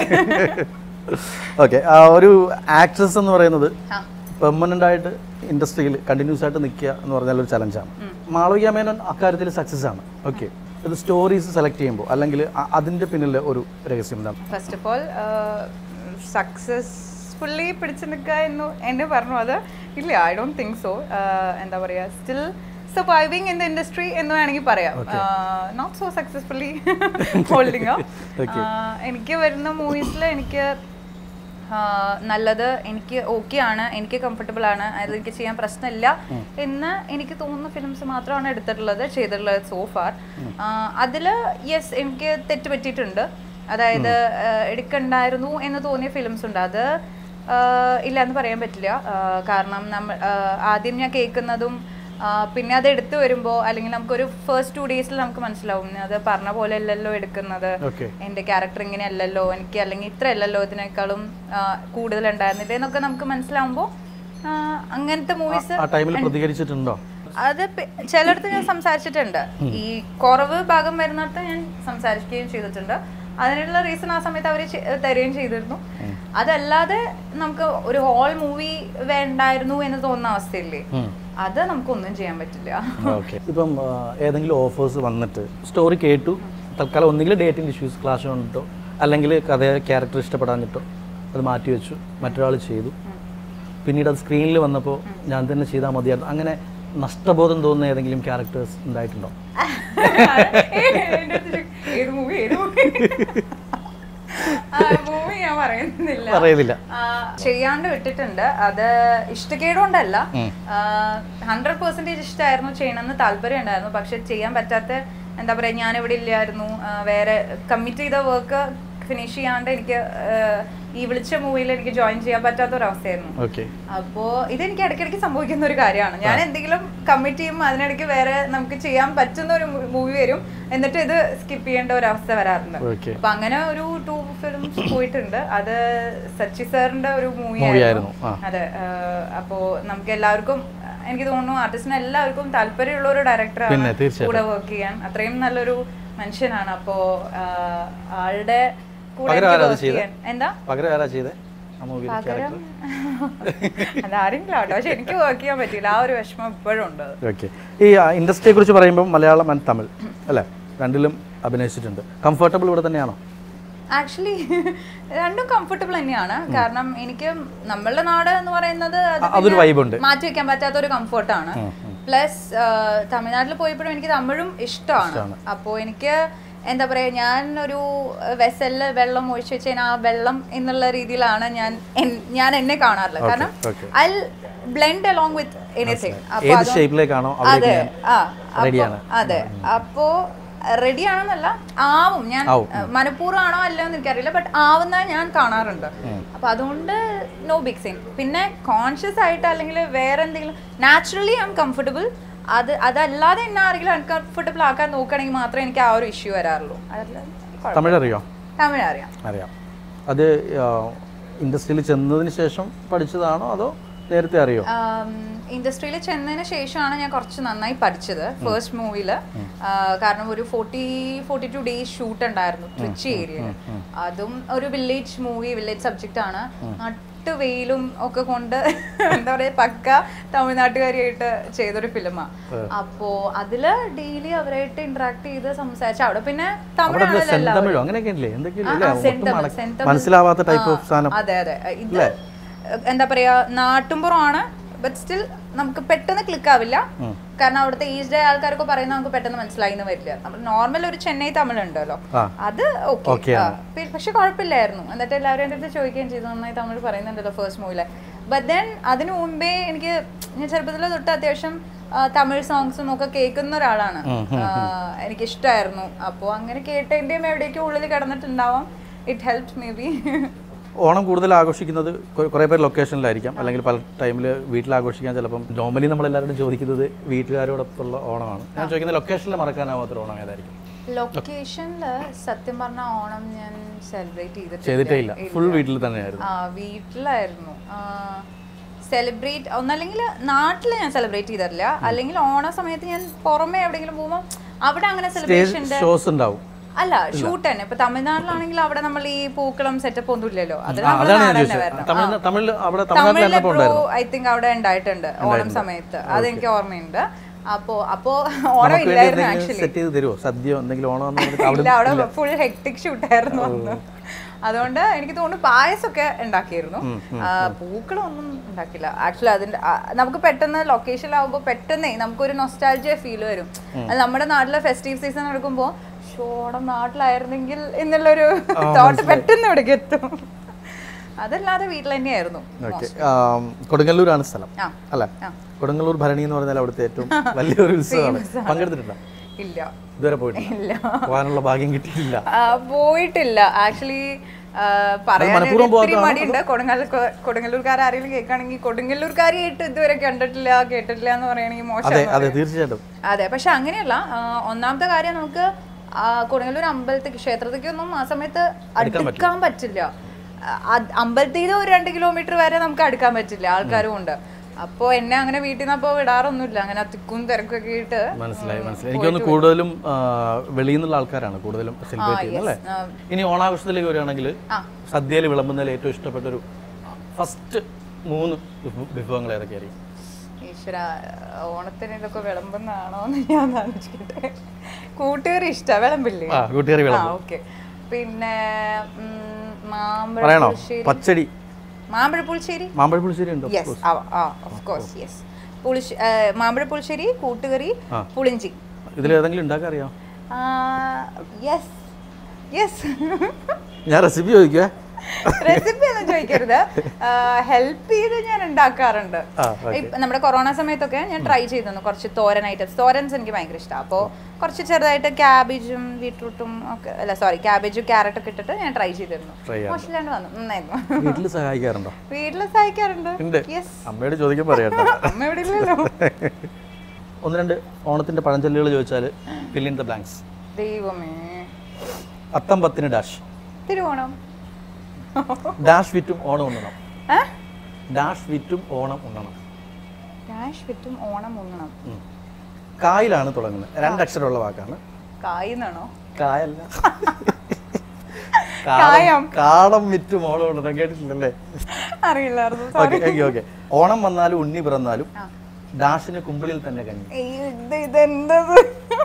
ഓക്കെ ഒരു ആക്ട്രസ് എന്ന് പറയുന്നത് ആ. പെർമനന്റ് ആയിട്ട് ഇൻഡസ്ട്രിയിൽ കണ്ടിന്യൂസ് ആയിട്ട് നിൽക്കുക എന്ന് പറഞ്ഞാൽ ഒരു ചലഞ്ചാണ് മാളവിക മേനോൻ അക്കാര്യത്തിൽ സക്സസ് ആണ് ഓക്കെ ഇത് സ്റ്റോറീസ് സെലക്ട് ചെയ്യുമ്പോൾ അല്ലെങ്കിൽ അ- അതിന്റെ പിന്നിൽ ഒരു രഹസ്യം എന്താണ് ഫസ്റ്റ് ഓഫ് ഓൾ സക്സസ്ഫുള്ളി പിടിച്ചു നിൽക്കുക എന്ന് എന്നെ പറഞ്ഞു അത് ഇല്ല ഐ ഡോണ്ട് തിങ്ക് സോ എന്താ പറയുക still surviving in the industry എന്ന് വേണമെങ്കിൽ പറയാം നോട്ട് സോ സക്സസ്ഫുള്ളി ഹോൾഡിങ് എനിക്ക് വരുന്ന മൂവീസിൽ എനിക്ക് ആ, നല്ലത് എനിക്ക് ഓക്കെ ആണ് എനിക്ക് കംഫർട്ടബിൾ ആണ് അത് എനിക്ക് ചെയ്യാൻ പ്രശ്നമില്ല എന്ന് എനിക്ക് തോന്നുന്ന ഫിലിംസ് മാത്രമാണ് എടുത്തിട്ടുള്ളത് ചെയ്തിട്ടുള്ളത് സോ ഫാർ അതിൽ യെസ് എനിക്ക് തെറ്റ് പറ്റിയിട്ടുണ്ട് അതായത് ആ, എടുക്കണ്ടായിരുന്നു എന്ന് തോന്നിയ ഫിലിംസ് ഉണ്ട് അത് ആ, ഇല്ല എന്ന് പറയാൻ പറ്റില്ല ആ, കാരണം നമ്മൾ ആ, ആദ്യം ഞാൻ കേൾക്കുന്നതും ആ, പിന്നെ അത് എടുത്തു വരുമ്പോൾ അല്ലെങ്കിൽ നമുക്കൊരു ഫസ്റ്റ് ടു ഡേയ്സിൽ നമുക്ക് മനസ്സിലാവും അത് പറഞ്ഞ പോലെ അല്ലല്ലോ എടുക്കുന്നത് ഓക്കെ എന്റെ ക്യാരക്ടർ ഇങ്ങനെ അല്ലല്ലോ എനിക്ക് അല്ലെങ്കിൽ ഇത്ര അല്ലല്ലോ ഇതിനേക്കാളും ആ, കൂടുതൽ ഉണ്ടായിരുന്നില്ല എന്നൊക്കെ നമുക്ക് മനസ്സിലാവുമ്പോൾ അങ്ങനത്തെ മൂവീസ് ആ ടൈമിൽ പ്രതികരിച്ചിട്ടുണ്ടോ അത് പി- ചിലയിടത്ത് ഞാൻ സംസാരിച്ചിട്ടുണ്ട് ഈ കുറവ് ഭാഗം വരുന്നിടത്ത് ഞാൻ സംസാരിക്കുകയും ചെയ്തിട്ടുണ്ട് അതിനുള്ള റീസൺ ആ സമയത്ത് അവർ തരികയും ചെയ്തിരുന്നു അതല്ലാതെ നമുക്ക് ഒരു ഹോൾ മൂവി വേണ്ടായിരുന്നു എന്ന് തോന്നുന്ന അവസ്ഥയില്ലേ അത് നമുക്കൊന്നും ചെയ്യാൻ പറ്റില്ല ഓക്കെ ഇപ്പം ആ, ഏതെങ്കിലും ഓഫേഴ്സ് വന്നിട്ട് സ്റ്റോറി കേട്ടു തൽക്കാലം ഒന്നുകിൽ ഡേറ്റിംഗ് ഇഷ്യൂസ് ക്ലാഷ് കൊണ്ടിട്ടോ അല്ലെങ്കിൽ കഥ ക്യാരക്ടർ ഇഷ്ടപ്പെടാഞ്ഞിട്ടോ അത് മാറ്റി വെച്ചു മറ്റൊരാൾ ചെയ്തു പിന്നീട് അത് സ്ക്രീനിൽ വന്നപ്പോൾ ഞാൻ തന്നെ ചെയ്താൽ മതിയായിരുന്നു അങ്ങനെ നഷ്ടബോധം തോന്നുന്ന ഏതെങ്കിലും ക്യാരക്ടേഴ്സ് ഉണ്ടായിട്ടുണ്ടോ എൻ്റെ അടുത്ത് ഏത് മൂവി ഏത് മൂവി മൂവി ഞാൻ പറയുന്നില്ല പറയുന്നില്ല ആ, ചെയ്യാണ്ട് വിട്ടിട്ടുണ്ട് അത് ഇഷ്ടക്കേടുകൊണ്ടല്ല ഹൺഡ്രഡ് പെർസെന്റേജ് ഇഷ്ടമായിരുന്നു ചെയ്യണമെന്ന് താല്പര്യം ഉണ്ടായിരുന്നു പക്ഷെ ചെയ്യാൻ പറ്റാത്ത എന്താ പറയാ ഞാൻ ഇവിടെ ഇല്ലായിരുന്നു ആ, വേറെ കമ്മിറ്റ് ചെയ്ത വർക്ക് ഫിനിഷ് ചെയ്യാണ്ട് എനിക്ക് ആ, ഈ വിളിച്ച മൂവിയിൽ എനിക്ക് ജോയിൻ ചെയ്യാൻ പറ്റാത്ത ഒരു അവസ്ഥയായിരുന്നു ഓക്കെ അപ്പോ ഇതെനിക്ക് ഇടയ്ക്കിടയ്ക്ക് സംഭവിക്കുന്ന ഒരു കാര്യമാണ് ഞാൻ എന്തെങ്കിലും കമ്മിറ്റ് ചെയ്യുമ്പോൾ അതിനിടയ്ക്ക് വേറെ നമുക്ക് ചെയ്യാൻ പറ്റുന്ന ഒരു മൂവി വരും എന്നിട്ട് ഇത് സ്കിപ്പ് ചെയ്യേണ്ട ഒരു അവസ്ഥ വരാറുണ്ട് ഓക്കെ അപ്പൊ അങ്ങനെ ഒരു ടൂ ഫിലിംസ് പോയിട്ടുണ്ട് അത് സച്ചി സാറിന്റെ ഒരു മൂവി Movie ആയിരുന്നു, ആ. അതെ ആഹ് അപ്പോ നമുക്ക് എല്ലാവർക്കും എനിക്ക് തോന്നുന്നു ആർട്ടിസ്റ്റിന് എല്ലാവർക്കും താല്പര്യമുള്ള ഒരു പിന്നെ, ഡയറക്ടറാണ് തീർച്ചയായിട്ടും. കൂടെ വർക്ക് ചെയ്യാൻ അത്രയും നല്ലൊരു മനുഷ്യനാണ് അപ്പോ ആഹ് ആളുടെ കൂടെ പകരം എനിക്ക് ആരാ അത് work ചെയ്തേ? ചെയ്യാൻ എന്താ പകരം ആരാ ചെയ്തേ ആ മൂവിയിൽ പകരം ക്യാരക്ടർ അതാരെങ്കിലും ആട്ടോ പക്ഷെ എനിക്ക് വർക്ക് ചെയ്യാൻ പറ്റിയില്ല ആ ഒരു വിഷമം ഇപ്പോഴും ഉണ്ട് ഓക്കെ ഈ ഇൻഡസ്ട്രിയെ കുറിച്ച് പറയുമ്പോൾ മലയാളം ആൻഡ് തമിഴ് അല്ലേ രണ്ടിലും അഭിനയിച്ചിട്ടുണ്ട് കംഫർട്ടബിൾ ഇവിടെ തന്നെയാണോ ആക്ച്വലി രണ്ടും കംഫർട്ടബിൾ തന്നെയാണ് കാരണം എനിക്ക് നമ്മളുടെ നാട് എന്ന് പറയുന്നത് അത് അ- അതൊരു പിന്നെ vibe ഉണ്ട്. മാറ്റി വെക്കാൻ പറ്റാത്ത ഒരു കംഫർട്ടാണ് പ്ലസ് തമിഴ്നാട്ടിൽ പോയപ്പോഴും എനിക്ക് തമിഴും ഇഷ്ടമാണ് അപ്പോൾ എനിക്ക് എന്താ പറയാ ഞാൻ ഒരു വെസലില് വെള്ളം ഒഴിച്ചു വെച്ച് കഴിഞ്ഞാൽ ആ വെള്ളം എന്നുള്ള രീതിയിലാണ് ഞാൻ എൻ- ഞാൻ എന്നെ കാണാറുള്ളത് കാരണം okay. I blend along with anything ഏത് ഷേപ്പിലേക്കാണോ അവിടെ അതെ ആ റെഡിയാണ് അപ്പൊ- അതെ അപ്പോ റെഡി ആണെന്നല്ല ആവും ഞാൻ മനഃപൂർവ്വം ആണോ അല്ലോ എന്ന് എനിക്കറിയില്ല ബട്ട് ആവുന്ന ഞാൻ കാണാറുണ്ട് അപ്പൊ അതുകൊണ്ട് നോ ബിഗ് സീൻ പിന്നെ കോൺഷ്യസ് ആയിട്ട് അല്ലെങ്കിൽ വേറെ എന്തെങ്കിലും നാച്ചുറലി ഐ എം കംഫർട്ടബിൾ അത് അതല്ലാതെ എന്നെ ആരെങ്കിലും അൺകംഫർട്ടബിൾ ആക്കാൻ നോക്കുകയാണെങ്കിൽ മാത്രമേ എനിക്ക് ആ ഒരു ഇഷ്യൂ വരാറുള്ളൂ അതല്ലാതെ കുഴപ്പമില്ല. തമിഴ് അറിയോ തമിഴ് അറിയാം അറിയാം അത് ഇൻഡസ്ട്രിയിൽ ചെന്നതിന് ശേഷം പഠിച്ചതാണോ അതോ നേരത്തെ അറിയോ ഇൻഡസ്ട്രിയിൽ ചെന്നതിന് ശേഷമാണ് ഞാൻ കുറച്ച് നന്നായി പഠിച്ചത് ഫസ്റ്റ് മൂവിയില് കാരണം ഒരു forty forty two days shoot ഉണ്ടായിരുന്നു ട്രിച്ചി ഏരിയയിൽ അതും ഒരു വില്ലേജ് മൂവി വില്ലേജ് സബ്ജക്റ്റ് ആണ് നട്ട് വെയിലും ഒക്കെ കൊണ്ട് എന്താ പറയാ പക്ക തമിഴ്നാട്ടുകാരിയായിട്ട് ചെയ്തൊരു ഫിലിമാ അപ്പോ അതില് ഡെയിലി അവരായിട്ട് ഇന്ററാക്ട് ചെയ്ത് സംസാരിച്ച് അവിടെ പിന്നെ അവിടെ എന്താ തമിഴാണല്ലോ സെന്തമിഴോ അങ്ങനെയൊക്കെ ഇല്ലേ എന്തൊക്കെയോ ആ, ഇല്ലേ? ആ, ഒട്ടും സെന്തമിഴ്, മണ- സെന്തമിഴ്. മനസ്സിലാവാത്ത ടൈപ്പ് ആ, ഓഫ് സാധനം അതെ അതെ ഇത് എന്താ പറയാ നാട്ടുമ്പുറമാണ് ബട്ട് സ്റ്റിൽ നമുക്ക് പെട്ടെന്ന് ക്ലിക്ക് ആവില്ല കാരണം അവിടുത്തെ ഏജ്ഡ് ആൾക്കാരൊക്കെ പറയുന്നത് നമുക്ക് പെട്ടെന്ന് മനസ്സിലായി എന്ന് വരില്ല നമ്മൾ നോർമൽ ഒരു ചെന്നൈ തമിഴ് ഉണ്ടല്ലോ ആ. അത് Okay ഓക്കെ പക്ഷെ കുഴപ്പമില്ലായിരുന്നു എന്നിട്ട് എല്ലാവരും എൻ്റെ അടുത്ത് ചോദിക്കുകയും ചെയ്തു നന്നായി തമിഴ് പറയുന്നുണ്ടല്ലോ ഫസ്റ്റ് മൂവിലെ ബട്ട് ദെൻ അതിനു മുമ്പേ എനിക്ക് ഞാൻ ചെറുപ്പത്തിൽ തൊട്ട് അത്യാവശ്യം ആ, തമിഴ് സോങ്സും ഒക്കെ കേൾക്കുന്ന ഒരാളാണ് എനിക്ക് ഇഷ്ടമായിരുന്നു അപ്പോൾ അങ്ങനെ കേട്ടതിൻ്റെയും എവിടേക്കും ഉള്ളിൽ കിടന്നിട്ടുണ്ടാവാം it help maybe Onam കൂടുതൽ ആഘോഷിക്കുന്നത് കൊ- കുറേ പേര് ലൊക്കേഷനിലായിരിക്കാം അല്ലെങ്കിൽ പല ടൈമിൽ വീട്ടിൽ ആഘോഷിക്കാൻ ചിലപ്പം നോർമലി നമ്മളെല്ലാവരും ചോദിക്കുന്നത് വീട്ടുകാരോടൊപ്പമുള്ള ഓണമാണ് ഞാൻ ചോദിക്കുന്നത് ലൊക്കേഷനിൽ മറക്കാനാവാത്തൊരു ഓണം ഏതായിരിക്കും ലൊക്കേഷനിൽ സത്യം പറഞ്ഞ ഓണം ഞാൻ സെലിബ്രേറ്റ് ചെയ്തിട്ടില്ല ചെയ്തിട്ടേ ഇല്ല ഫുൾ വീട്ടിൽ തന്നെയായിരുന്നു ആ വീട്ടിലായിരുന്നു സെലിബ്രേറ്റ് ഒന്നല്ലെങ്കിൽ നാട്ടിൽ ഞാൻ സെലിബ്രേറ്റ് ചെയ്തിട്ടില്ല അല്ലെങ്കിൽ ഓണ സമയത്ത് ഞാൻ പുറമെ എവിടെയെങ്കിലും പോകുമ്പോൾ അവിടെ അങ്ങനെ സെലിബ്രേഷൻ സ്റ്റേജ് ഷോസ് ഉണ്ടാവും അല്ല ഷൂട്ട് തന്നെ ഇപ്പൊ തമിഴ്നാട്ടിലാണെങ്കിൽ അവിടെ നമ്മൾ ഈ പൂക്കളം സെറ്റപ്പ് ഒന്നും ഇല്ലല്ലോ അത് ആ, നമ്മുടെ അതാണ് ഞാൻ നാട് തന്നെ ചോദിച്ചത് വരണം തമിഴ് തമിഴിൽ അവിടെ തമിഴ്നാട്ടിൽ തമിഴിലെ എന്നപ്പോൾ ഉണ്ടായിരുന്നു ഐ തിങ്ക് അവിടെ ഉണ്ടായിട്ടുണ്ട് ഓണം സമയത്ത് അതെനിക്ക് ഓർമ്മയുണ്ട് അപ്പോ അപ്പോ ഓണം നമുക്ക് വേണ്ടി ഇല്ലായിരുന്നു എന്തെങ്കിലും ആക്ച്വലി സെറ്റ് ചെയ്ത് തരുമോ സദ്യ എന്തെങ്കിലും ഓണം എന്ന് പറഞ്ഞിട്ട് അവിടെ ഇല്ല അവിടെ ഫുൾ ഹെക്ടിക് ഷൂട്ടായിരുന്നു അന്ന് അതുകൊണ്ട് എനിക്ക് തോന്നുന്നു പായസമൊക്കെ ഉണ്ടാക്കിയിരുന്നു ആ, പൂക്കളൊന്നും ഉണ്ടാക്കില്ല ആക്ച്വലി അതിന്റെ ആ, നമുക്ക് പെട്ടെന്ന് ലൊക്കേഷനിലാവുമ്പോൾ പെട്ടെന്നേ നമുക്കൊരു നൊസ്റ്റാൾജിയ ഫീൽ വരും അത് നമ്മുടെ നാട്ടിലെ ഫെസ്റ്റീവ് സീസൺ നടക്കുമ്പോൾ ഷോണം നാട്ടിലായിരുന്നെങ്കിൽ എന്നുള്ളൊരു തോട്ട് പെട്ടെന്ന് ഇവിടേക്ക് എത്തും അതല്ലാതെ വീട്ടിൽ തന്നെയായിരുന്നു ഓക്കെ കൊടുങ്ങല്ലൂരാണ് സ്ഥലം ആ അല്ലേ ആ. കൊടുങ്ങല്ലൂർ ഭരണി എന്ന് പറഞ്ഞാൽ അവിടുത്തെ ഏറ്റവും വലിയൊരു ഉത്സവമാണ് പങ്കെടുത്തിട്ടുണ്ടോ ഇല്ല ഇതുവരെ പോയിട്ടില്ല ഇല്ല പോകാനുള്ള ഭാഗ്യം കിട്ടിയിട്ടില്ല ആ, പോയിട്ടില്ല ആക്ച്വലി പറയാൻ മനഃപൂർവ്വം ഒത്തിരി മടിയുണ്ട് കൊടുങ്ങല്ലൂർ കൊടുങ്ങല്ലൂർക്കാർ ആരെങ്കിലും കേൾക്കുകയാണെങ്കിൽ കൊടുങ്ങല്ലൂർക്കാരിയായിട്ട് ഇതുവരെ കണ്ടിട്ടില്ല കേട്ടിട്ടില്ല എന്ന് പറയുകയാണെങ്കിൽ മോശം അതെ അതെ തീർച്ചയായിട്ടും അതെ പക്ഷെ അങ്ങനെയല്ല ആ, ഒന്നാമത്തെ കാര്യം നമുക്ക് ആ, കൊടുങ്ങല്ലൂർ അമ്പലത്തേക്ക് ക്ഷേത്രത്തേക്കൊന്നും ആ സമയത്ത് അടുക്കാൻ പറ്റില്ല ആ, അമ്പലത്തിൽ നിന്ന് ഒരു രണ്ട് കിലോമീറ്റർ വരെ നമുക്ക് അടുക്കാൻ പറ്റില്ല ആൾക്കാരും ഉണ്ട് അപ്പോൾ എന്നെ അങ്ങനെ വീട്ടിൽ നിന്ന് അപ്പോൾ വിടാറൊന്നുമില്ല അങ്ങനെ തിക്കും തിരക്കൊക്കെ ഇട്ട് മനസ്സിലായി മനസ്സിലായി എനിക്കൊന്ന് കൂടുതലും ആ, വെളിയിൽ നിന്നുള്ള ആൾക്കാരാണ് കൂടുതലും സെലിബ്രേറ്റ് ചെയ്യുന്നത് അല്ലേ ആ, ഇനി ഓണാഘോഷത്തിലേക്ക് വരികയാണെങ്കിൽ ആ. സദ്യയിൽ വിളമ്പുന്നതിൽ ഏറ്റവും ഇഷ്ടപ്പെട്ട ഒരു ഫസ്റ്റ് മൂന്ന് വിഭ- വിഭവങ്ങൾ ഏതൊക്കെയായിരിക്കും ഈശ്വര ഓണത്തിന് ഇതൊക്കെ വിളമ്പുന്നതാണോ എന്ന് ഞാൻ ആലോചിക്കട്ടെ കൂട്ടുകാരി ഇഷ്ട വിളമ്പില്ലേ ആ കൂട്ടുകാരി ആ വിളമ്പും ഓക്കെ പിന്നെ ഉം, പറയണോ മാമ്പഴപ്പുളിശ്ശേരി പച്ചടി മാമ്പഴപ്പുളിശ്ശേരി മാമ്പഴ പുളിശ്ശേരി ഉണ്ടോ യെസ് ഓഫ് കോഴ്സ് യെസ് പുളിശ് മാമ്പഴപ്പുളിശ്ശേരി കൂട്ടുകറി ആ. പുളിഞ്ചി ഇതിൽ ഏതെങ്കിലും ഉണ്ടാക്കാൻ അറിയാം യെസ് യെസ് ഞാൻ റെസിപ്പി ചോദിക്കുക റെസിപ്പി ഒന്നും ചോദിക്കരുത് ഹെൽപ്പ് ചെയ്ത് ഞാൻ ഉണ്ടാക്കാറുണ്ട് ആ ഇപ്പ- നമ്മുടെ കൊറോണ സമയത്തൊക്കെ ഞാൻ ട്രൈ ചെയ്തിരുന്നു കുറച്ച് തോരൻ ഐറ്റംസ് തോരൻസ് എനിക്ക് ഭയങ്കര ഇഷ്ടമാണ് അപ്പോൾ കുറച്ച് ചെറുതായിട്ട് ക്യാബേജും ബീട്രൂട്ടും ഒക്കെ അല്ല സോറി ക്യാബേജും ക്യാരറ്റ് ഒക്കെ ഇട്ടിട്ട് ഞാൻ ട്രൈ ചെയ്തിരുന്നു Try ചെയ്യാറുണ്ട്. മോശമില്ലാണ്ട് വന്നു നന്നായിരുന്നു വീട്ടിൽ സഹായിക്കാറുണ്ടോ വീട്ടിൽ സഹായിക്കാറുണ്ട് ഉണ്ട് യെസ് അമ്മയോട് ചോദിക്കാൻ പറയട്ടോ അമ്മ എവിടെ ഇല്ലല്ലോ ഒന്ന് രണ്ട് ഓണത്തിന്റെ പഴഞ്ചൊല്ലുകൾ ചോദിച്ചാൽ ഫിൽ ഇൻ ദ ബ്ലാങ്ക്സ് ദൈവമേ അത്തം പത്തിന് ഡാഷ് തിരുവോണം ഡാഷ് വിറ്റും ഓണം ഉണ്ണണം ഏ? ഡാഷ് വിറ്റും ഓണം ഉണ്ണണം ക്യാഷ് വിറ്റും ഓണം ഉണ്ണണം ഉം. കായിലാണ് തുടങ്ങുന്നത് രണ്ടക്ഷരമുള്ള വാക്കാണ് കായിന്നാണോ കായല്ല കായം. കാടം വിറ്റും ഓണം ഉണ്ണണം കേട്ടിട്ടില്ലല്ലേ അറിയില്ലായിരുന്നു ഓക്കെ ഓക്കെ ഓക്കെ ഓണം വന്നാലും ഉണ്ണി പിറന്നാലും ആ. ഡാഷിന് കുമ്പിളിൽ തന്നെ കഞ്ഞി അയ്യോ, ഇത് ഇതെന്തത്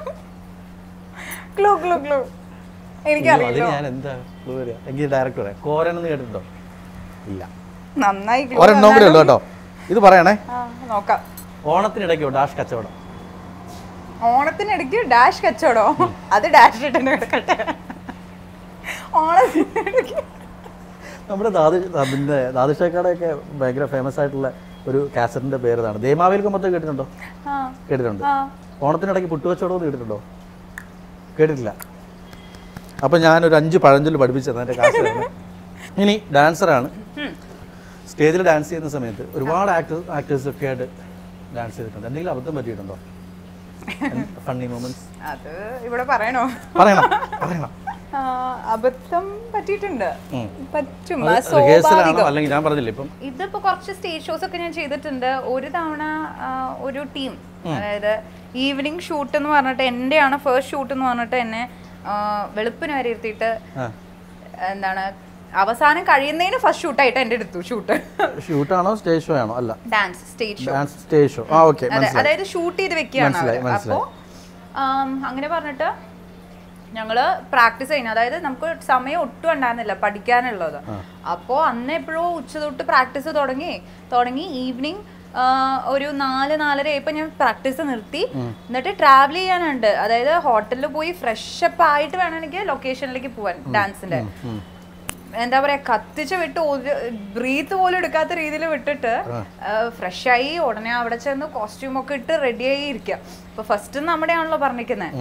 ക്ലൂ ക്ലൂ ക്ലൂ അയ്യോ, എനിക്കറിയില്ല അതിന് ഞാൻ എന്താ clue തരിക? എങ്കിൽ ഡയറക്റ്റ് പറയാം കോരൻ എന്ന് കേട്ടിട്ടുണ്ടോ ഇല്ല നന്നായി clue ഒരെണ്ണം കൂടെ ഉള്ളു കേട്ടോ ഇത് പറയണേ ആ, നോക്കാം ഓണത്തിനിടയ്ക്കോ ഡാഷ് കച്ചവടം ഓണത്തിനിടയ്ക്ക് ഡാഷ് കച്ചവടോ അത് ഡാഷ് ഇട്ടെന്നെ കിടക്കട്ടെ ഓണത്തിനിടയ്ക്ക് നമ്മുടെ ദാദി അതിൻ്റെ ദാദിഷേക്കാടൊക്കെ ഭയങ്കര ഫേമസ് ആയിട്ടുള്ള ഒരു കാസറ്റിന്റെ പേര് ഇതാണ് ദേമാവേൽ കൊമ്പത്തെ കേട്ടിട്ടുണ്ടോ ആ കേട്ടിട്ടുണ്ട് ആ ഓണത്തിനിടയ്ക്ക് പുട്ടുവച്ചോടോ എന്ന് കേട്ടിട്ടുണ്ടോ കേട്ടിട്ടില്ല അപ്പം ഞാനൊരു അഞ്ച് പഴഞ്ചൊല്ല് പഠിപ്പിച്ചത് എൻ്റെ കാശ് ഇനി ഡാൻസറാണ് ഉം. സ്റ്റേജിൽ ഡാൻസ് ചെയ്യുന്ന സമയത്ത് ഒരുപാട് ആക്ടേഴ്സ് ആക്ടേഴ്സ് ഒക്കെ ആയിട്ട് ഡാൻസ് ചെയ്തിട്ടുണ്ട് എന്തെങ്കിലും അബദ്ധം പറ്റിയിട്ടുണ്ടോ ഫണ്ണി മൊമെന്റ്സ് അത് ഇവിടെ പറയണോ പറയണം പറയണം ആ, അബദ്ധം പറ്റിയിട്ടുണ്ട് ഉം. പറ്റും അത് റിഹേഴ്സലാണോ സ്വാഭാവികം അല്ലെങ്കിൽ ഞാൻ പറഞ്ഞില്ലേ ഇപ്പം ഇതിപ്പോ കുറച്ച് സ്റ്റേജ് ഷോസ് ഒക്കെ ഞാൻ ചെയ്തിട്ടുണ്ട് ഒരു തവണ ആ, ഒരു ടീം അതായത് ഈവനിങ് ഷൂട്ട് എന്ന് പറഞ്ഞിട്ട് എന്റെയാണ് ഫസ്റ്റ് ഷൂട്ട് എന്ന് പറഞ്ഞിട്ട് എന്നെ ആ, വെളുപ്പിന് വരെ ഇരുത്തിയിട്ട് ആ എന്താണ് അവസാനം കഴിയുന്നതിന് ഫസ്റ്റ് ഷൂട്ടായിട്ട് എൻ്റെ എടുത്തു ഷൂട്ട് ഷൂട്ടാണോ സ്റ്റേജ് ഷോ ആണോ അല്ല dance stage show dance stage show ആ ഓക്കെ അതെ മനസ്സിലായി അതായത് ഷൂട്ട് ചെയ്ത് വെക്കുകയാണ് മനസ്സിലായി, അവര്. അപ്പോ ആം, അങ്ങനെ പറഞ്ഞിട്ട് ഞങ്ങള് പ്രാക്ടീസ് ചെയ്യുന്നു അതായത് നമുക്ക് സമയം ഒട്ടും ഉണ്ടായിരുന്നില്ല പഠിക്കാനുള്ളത് അപ്പോ അന്ന് എപ്പോഴോ ഉച്ച തൊട്ട് പ്രാക്ടീസ് തുടങ്ങി തുടങ്ങി ഈവനിങ് ഒരു നാല് നാലര ആയപ്പോൾ ഞാൻ പ്രാക്ടീസ് നിർത്തി എന്നിട്ട് ട്രാവൽ ചെയ്യാനുണ്ട് അതായത് ഹോട്ടലിൽ പോയി ഫ്രഷ് അപ്പ് ആയിട്ട് വേണം എനിക്ക് ലൊക്കേഷനിലേക്ക് പോവാൻ ഡാൻസിന്റെ എന്താ പറയാ കത്തിച്ച് വിട്ട് ഒരു ബ്രീത്ത് പോലും എടുക്കാത്ത രീതിയിൽ വിട്ടിട്ട് ഫ്രഷ് ആയി ഉടനെ അവിടെ ചെന്ന് കോസ്റ്റ്യൂം ഒക്കെ ഇട്ട് റെഡി ആയി ഇരിക്കുക അപ്പൊ ഫസ്റ്റ് നമ്മുടെ ആണല്ലോ പറഞ്ഞിരിക്കുന്നത്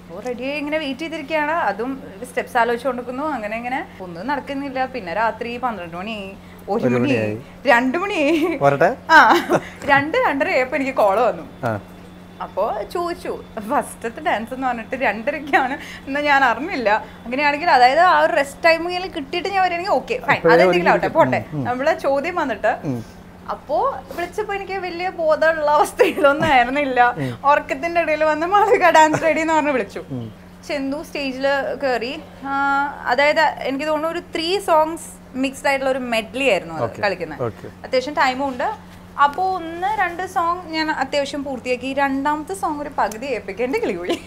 അപ്പോൾ റെഡിയായി ഇങ്ങനെ വെയിറ്റ് ചെയ്തിരിക്കുകയാണ് അതും സ്റ്റെപ്സ് ആലോചിച്ചുകൊണ്ടിരിക്കുന്നു അങ്ങനെ ഇങ്ങനെ ഒന്നും നടക്കുന്നില്ല പിന്നെ രാത്രി പന്ത്രണ്ട് മണി ഒരു മണി രണ്ട് മണി വരട്ടെ ആ രണ്ട് രണ്ടര ആയപ്പോൾ എനിക്ക് കോള് വന്നു ആ അപ്പോൾ ചോദിച്ചു ഫസ്റ്റത്തെ ഡാൻസ് എന്ന് പറഞ്ഞിട്ട് രണ്ടരയ്ക്കാണ് എന്നാൽ ഞാൻ അറിഞ്ഞില്ല അങ്ങനെയാണെങ്കിൽ അതായത് ആ ഒരു റെസ്റ്റ് ടൈമിൽ കിട്ടിയിട്ട് ഞാൻ വരികയാണെങ്കിൽ ഓക്കെ ഫൈൻ അതെന്തെങ്കിലും ആവട്ടെ പോട്ടെ നമ്മളെ ചോദ്യം വന്നിട്ട് അപ്പോ വിളിച്ചപ്പോ എനിക്ക് വലിയ ബോധമുള്ള അവസ്ഥയിലൊന്നും ആയിരുന്നില്ല ഉറക്കത്തിന്റെ ഇടയിൽ വന്ന് മാളിക ഡാൻസ് റെഡി എന്ന് പറഞ്ഞ് വിളിച്ചു ചെന്തു സ്റ്റേജിൽ കയറി അതായത് എനിക്ക് തോന്നുന്നു ഒരു ത്രീ സോങ്സ് മിക്സ്ഡ് ആയിട്ടുള്ള ഒരു മെഡ്ലി ആയിരുന്നു അത് കളിക്കുന്നത് ഓക്കെ അത്യാവശ്യം ടൈമും ഉണ്ട് അപ്പോൾ ഒന്ന് രണ്ട് സോങ് ഞാൻ അത്യാവശ്യം പൂർത്തിയാക്കി രണ്ടാമത്തെ സോങ് ഒരു പകുതി ഏൽപ്പിക്കുക എൻ്റെ കിളി പോയി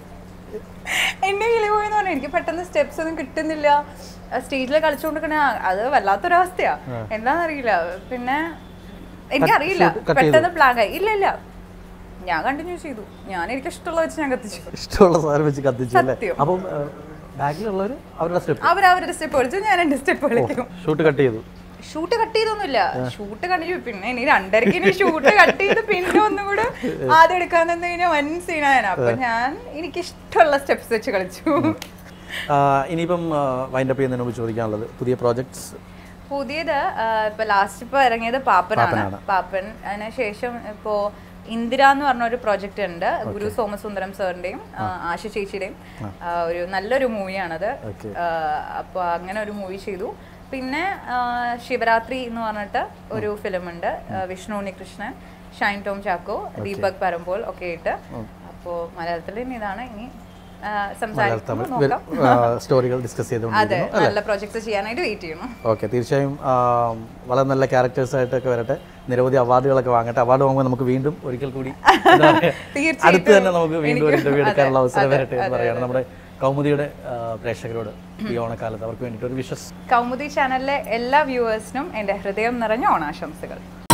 എൻ്റെ കിളി പോയി എന്ന് പറഞ്ഞാൽ എനിക്ക് പെട്ടെന്ന് സ്റ്റെപ്സ് ഒന്നും കിട്ടുന്നില്ല സ്റ്റേജിൽ കളിച്ചുകൊണ്ടിരിക്കണ അത് വല്ലാത്തൊരവസ്ഥയാ എന്താണെന്നറിയില്ല പിന്നെ എനിക്കറിയില്ല പെട്ടെന്ന് പ്ലാൻ ആയി ഇല്ല ഇല്ല ഞാൻ കണ്ടിന്യൂ ചെയ്തു ഞാൻ എനിക്ക് ഇഷ്ടമുള്ള വെച്ച് ഞാൻ കത്തിച്ചു ഇഷ്ടമുള്ള സാധനം വെച്ച് കത്തിച്ചു അല്ലേ സത്യം. അപ്പം ബാക്കിലുള്ളവർ അവരുടെ സ്റ്റെപ്പ് അവർ അവരുടെ സ്റ്റെപ്പ് കളിച്ചു ഞാൻ എൻ്റെ സ്റ്റെപ്പ് കളിക്കും ഷൂട്ട് കട്ട് ചെയ്തു ഷൂട്ട് കട്ട് ചെയ്തൊന്നുമില്ല ഷൂട്ട് കണ്ടിന്യൂ പിന്നെ ഇനി രണ്ടരക്ക് ഇനി ഷൂട്ട് കട്ട് ചെയ്ത് പിന്നെ ഒന്നും കൂടെ ആദ്യം എടുക്കാൻ നിന്ന് കഴിഞ്ഞാൽ വൻ സീനാണ് അപ്പൊ ഞാൻ എനിക്ക് ഇഷ്ടമുള്ള സ്റ്റെപ്സ് വെച്ച് കളിച്ചു ആ, ഇനിയിപ്പം വൈൻഡപ്പ് ചെയ്യുന്നതിന് മുമ്പ് ചോദിക്കാനുള്ളത് പുതിയ പ്രോജക്ട്സ് പുതിയത് ആ, ഇപ്പൊ ലാസ്റ്റ് ഇപ്പൊ ഇറങ്ങിയത് പാപ്പനാണ് പാപ്പനാണ്. പാപ്പൻ അതിന് ശേഷം ഇപ്പോ ഇന്ദിര എന്ന് പറഞ്ഞ ഒരു പ്രോജക്റ്റ് ഉണ്ട് ഗുരു സോമസുന്ദരം സാറിന്റെയും ആശ ചേച്ചിയുടെയും ആ, ഒരു നല്ലൊരു മൂവിയാണത് Okay. അപ്പോൾ അങ്ങനെ ഒരു മൂവി ചെയ്തു പിന്നെ ആ, ശിവരാത്രി എന്ന് പറഞ്ഞിട്ട് ഒരു ഫിലിം ഉണ്ട് ആ, വിഷ്ണു ഉണ്ണികൃഷ്ണൻ ഷൈൻ ടോം ചാക്കോ ദീപക് പരമ്പോൾ ഒക്കെ ആയിട്ട് അപ്പോൾ മലയാളത്തിൽ ഇനി ഇതാണ് ഇനി ആ, സംസാരിക്കുമ്പോൾ നോക്കാം സ്റ്റോറികൾ ഡിസ്കസ് ചെയ്തുകൊണ്ട് അതെ നല്ല പ്രോജക്ട്സ് ചെയ്യാനായിട്ട് വെയിറ്റ് ചെയ്യണം ഓക്കെ തീർച്ചയായും ആ, വളരെ നല്ല ക്യാരക്ടേഴ്സ് ആയിട്ടൊക്കെ വരട്ടെ നിരവധി അവാർഡുകളൊക്കെ വാങ്ങട്ടെ അവാർഡ് വാങ്ങുമ്പോൾ നമുക്ക് വീണ്ടും ഒരിക്കൽ കൂടി എന്താ പറയാ, തീർച്ചയായിട്ടും. അടുത്ത് തന്നെ നമുക്ക് വീണ്ടും ഒരു ഇന്റർവ്യൂ അതെ, എടുക്കാനുള്ള അവസരം അതെ, വരട്ടെ എന്ന് പറയാണ് നമ്മുടെ കൗമുദിയുടെ ആ, പ്രേക്ഷകരോട് ഈ ഓണക്കാലത്ത് അവർക്ക് വേണ്ടിയിട്ട് ഒരു വിശ്വസ് കൗമുദി ചാനലിലെ എല്ലാ വ്യൂവേഴ്സിനും എൻ്റെ ഹൃദയം നിറഞ്ഞ ഓണാശംസകൾ